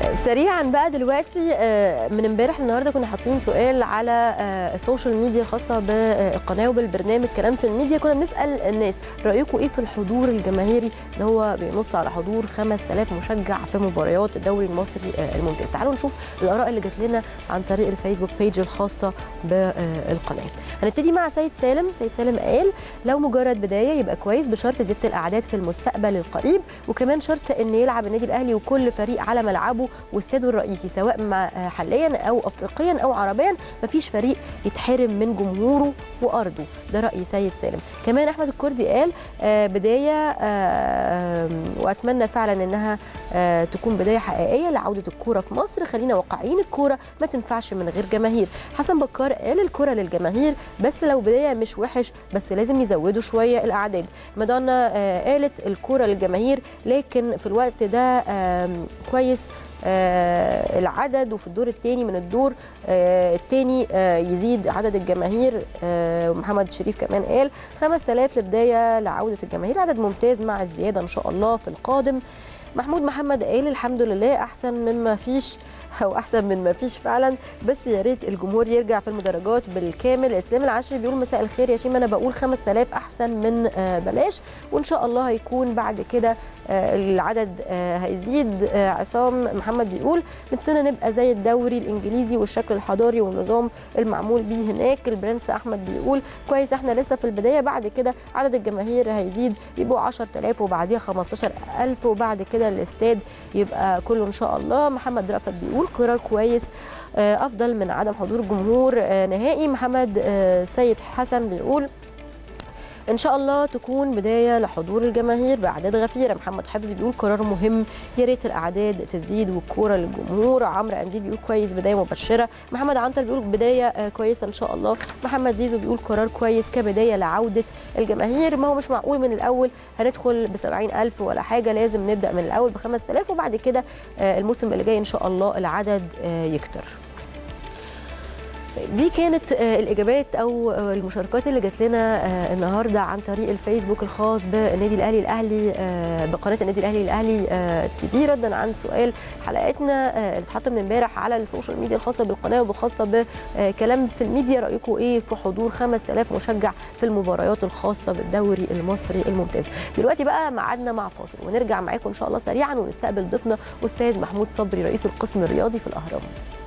سريعا بقى دلوقتي آه، من امبارح النهارده كنا حاطين سؤال على آه، السوشيال ميديا الخاصه بالقناه وبالبرنامج كلام في الميديا كنا بنسال الناس رايكم ايه في الحضور الجماهيري اللي هو بينص على حضور 5000 مشجع في مباريات الدوري المصري آه، الممتاز تعالوا نشوف الاراء اللي جات لنا عن طريق الفيسبوك بيج الخاصه بالقناه هنبتدي مع سيد سالم سيد سالم قال لو مجرد بدايه يبقى كويس بشرط زياده الاعداد في المستقبل القريب وكمان شرط ان يلعب النادي الاهلي وكل فريق على ملعبه واستاده الرئيسي سواء مع حاليا او افريقيا او عربيا مفيش فريق يتحرم من جمهوره وارضه ده راي سيد سالم كمان احمد الكردي قال آه، بدايه آه، واتمنى فعلا انها آه، تكون بدايه حقيقيه لعوده الكوره في مصر خلينا واقعيين الكوره ما تنفعش من غير جماهير حسن بكار قال الكوره للجماهير بس لو بدايه مش وحش بس لازم يزودوا شويه الاعداد مادونا آه، قالت الكوره للجماهير لكن في الوقت ده آم، كويس آه، العدد وفي الدور الثاني من الدور آه، الثاني يزيد عدد الجماهير آه، ومحمد شريف كمان قال 5000 لبدايه لعوده الجماهير عدد ممتاز مع الزياده ان شاء الله في القادم محمود محمد قال الحمد لله احسن مما فيش او احسن من ما فيش فعلا بس يا ريت الجمهور يرجع في المدرجات بالكامل اسلام العشري بيقول مساء الخير يا شيماء انا بقول 5000 احسن من آه، بلاش وان شاء الله هيكون بعد كده آه، العدد آه، هيزيد آه، عصام محمد بيقول نفسنا نبقى زي الدوري الانجليزي والشكل الحضاري والنظام المعمول بيه هناك البرنس احمد بيقول كويس احنا لسه في البدايه بعد كده عدد الجماهير هيزيد يبقوا 10000 وبعديها 15000 وبعد كده الاستاد يبقى كله ان شاء الله محمد رأفت بيقول قرار كويس آه، افضل من عدم حضور الجمهور آه، نهائي محمد آه، سيد حسن بيقول ان شاء الله تكون بدايه لحضور الجماهير باعداد غفيره محمد حفظي بيقول قرار مهم يا ريت الاعداد تزيد والكوره للجمهور عمرو قنديل بيقول كويس بدايه مبشره محمد عنتر بيقول بدايه آه، كويسه ان شاء الله محمد زيزو بيقول قرار كويس كبدايه لعوده الجماهير ما هو مش معقول من الاول هندخل ب 70000 ولا حاجه لازم نبدا من الاول ب 5000 وبعد كده آه، الموسم اللي جاي ان شاء الله العدد آه، يكتر طيب دي كانت آه، الاجابات او آه، المشاركات اللي جات لنا آه، النهارده عن طريق الفيسبوك الخاص بالنادي الاهلي الاهلي آه، بقناه النادي الاهلي الاهلي آه، تي ردا عن سؤال حلقتنا آه، اللي اتحط من امبارح على السوشيال ميديا الخاصه بالقناه وخاصه بكلام في الميديا رايكم ايه في حضور 5000 مشجع في المباريات الخاصه بالدوري المصري الممتاز دلوقتي بقى ميعادنا مع فاصل ونرجع معاكم ان شاء الله سريعا ونستقبل ضيفنا استاذ محمود صبري رئيس القسم الرياضي في الاهرام